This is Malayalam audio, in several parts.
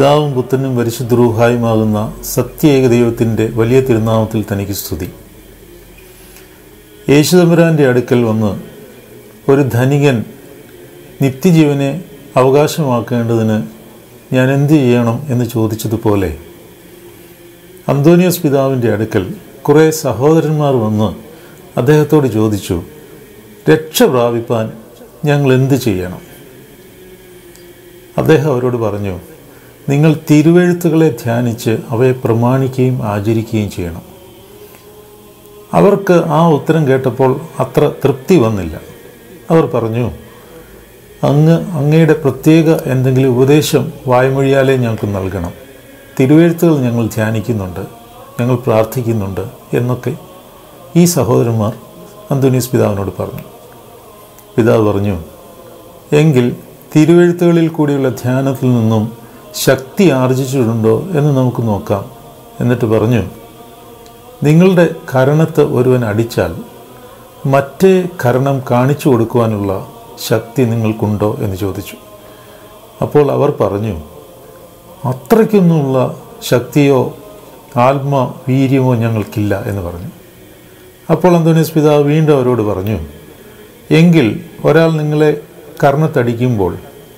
പിതാവും പുത്രനും പരിശുദ്ധരൂഹായുമാകുന്ന സത്യേക ദൈവത്തിൻ്റെ വലിയ തിരുനാമത്തിൽ തനിക്ക് സ്തുതി യേശുതമ്പുരാൻ്റെ അടുക്കൽ വന്ന് ഒരു ധനികൻ നിത്യജീവനെ അവകാശമാക്കേണ്ടതിന് ഞാൻ എന്ത് ചെയ്യണം എന്ന് ചോദിച്ചതുപോലെ അന്തോനിയോസ് പിതാവിൻ്റെ അടുക്കൽ കുറേ സഹോദരന്മാർ വന്ന് അദ്ദേഹത്തോട് ചോദിച്ചു രക്ഷ പ്രാപിപ്പാൻ ഞങ്ങൾ എന്ത് ചെയ്യണം അദ്ദേഹം അവരോട് പറഞ്ഞു നിങ്ങൾ തിരുവെഴുത്തുകളെ ധ്യാനിച്ച് അവയെ പ്രമാണിക്കുകയും ആചരിക്കുകയും ചെയ്യണം അവർക്ക് ആ ഉത്തരം കേട്ടപ്പോൾ അത്ര തൃപ്തി വന്നില്ല അവർ പറഞ്ഞു അങ്ങ് അങ്ങയുടെ പ്രത്യേക എന്തെങ്കിലും ഉപദേശം വായ്മൊഴിയാലേ ഞങ്ങൾക്ക് നൽകണം തിരുവെഴുത്തുകൾ ഞങ്ങൾ ധ്യാനിക്കുന്നുണ്ട് ഞങ്ങൾ പ്രാർത്ഥിക്കുന്നുണ്ട് എന്നൊക്കെ ഈ സഹോദരന്മാർ അന്തോനീസ് പിതാവിനോട് പറഞ്ഞു പിതാവ് പറഞ്ഞു എങ്കിൽ തിരുവെഴുത്തുകളിൽ കൂടിയുള്ള ധ്യാനത്തിൽ നിന്നും ശക്തി ആർജിച്ചിട്ടുണ്ടോ എന്ന് നമുക്ക് നോക്കാം എന്നിട്ട് പറഞ്ഞു നിങ്ങളുടെ കരണത്ത് ഒരുവൻ അടിച്ചാൽ മറ്റേ കരണം കാണിച്ചു കൊടുക്കുവാനുള്ള ശക്തി നിങ്ങൾക്കുണ്ടോ എന്ന് ചോദിച്ചു അപ്പോൾ അവർ പറഞ്ഞു അത്രയ്ക്കൊന്നുമുള്ള ശക്തിയോ ആത്മ വീര്യമോ ഞങ്ങൾക്കില്ല എന്ന് പറഞ്ഞു അപ്പോൾ അന്തോണീസ് പിതാവ് വീണ്ടും അവരോട് പറഞ്ഞു എങ്കിൽ ഒരാൾ നിങ്ങളെ കർണത്തടിക്കുമ്പോൾ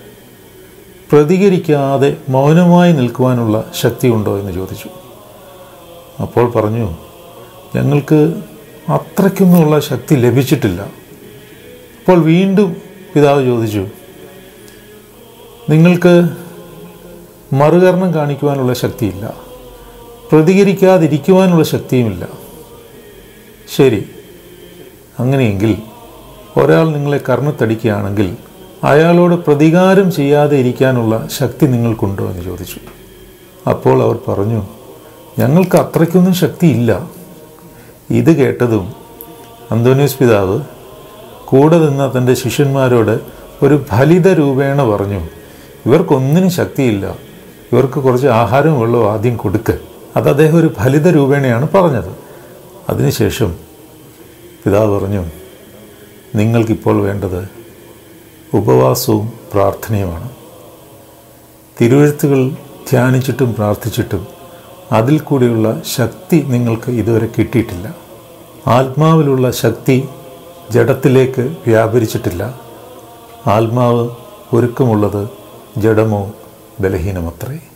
പ്രതികരിക്കാതെ മൗനമായി നിൽക്കുവാനുള്ള ശക്തി ഉണ്ടോ എന്ന് ചോദിച്ചു അപ്പോൾ പറഞ്ഞു ഞങ്ങൾക്ക് അത്രയ്ക്കൊന്നുമുള്ള ശക്തി ലഭിച്ചിട്ടില്ല അപ്പോൾ വീണ്ടും പിതാവ് ചോദിച്ചു നിങ്ങൾക്ക് മറുകരണം കാണിക്കുവാനുള്ള ശക്തിയില്ല പ്രതികരിക്കാതിരിക്കുവാനുള്ള ശക്തിയുമില്ല ശരി അങ്ങനെയെങ്കിൽ ഒരാൾ നിങ്ങളെ കർണത്തടിക്കുകയാണെങ്കിൽ അയാളോട് പ്രതികാരം ചെയ്യാതെ ഇരിക്കാനുള്ള ശക്തി നിങ്ങൾക്കുണ്ടോ എന്ന് ചോദിച്ചു അപ്പോൾ അവർ പറഞ്ഞു ഞങ്ങൾക്ക് അത്രയ്ക്കൊന്നും ശക്തിയില്ല ഇത് കേട്ടതും അന്തോനിയോസ് പിതാവ് കൂടെ നിന്ന തൻ്റെ ശിഷ്യന്മാരോട് ഒരു ഫലിത രൂപേണ പറഞ്ഞു ഇവർക്കൊന്നിനും ശക്തിയില്ല ഇവർക്ക് കുറച്ച് ആഹാരവും വെള്ളവും ആദ്യം കൊടുക്ക് അത് അദ്ദേഹം ഒരു ഫലിത രൂപേണയാണ് പറഞ്ഞത് അതിനുശേഷം പിതാവ് പറഞ്ഞു നിങ്ങൾക്കിപ്പോൾ വേണ്ടത് ഉപവാസവും പ്രാർത്ഥനയുമാണ് തിരുവഴുത്തുകൾ ധ്യാനിച്ചിട്ടും പ്രാർത്ഥിച്ചിട്ടും അതിൽ കൂടിയുള്ള ശക്തി നിങ്ങൾക്ക് ഇതുവരെ കിട്ടിയിട്ടില്ല ആത്മാവിലുള്ള ശക്തി ജഡത്തിലേക്ക് വ്യാപരിച്ചിട്ടില്ല ആത്മാവ് ഒരുക്കമുള്ളത് ജഡമോ ബലഹീനമത്രേ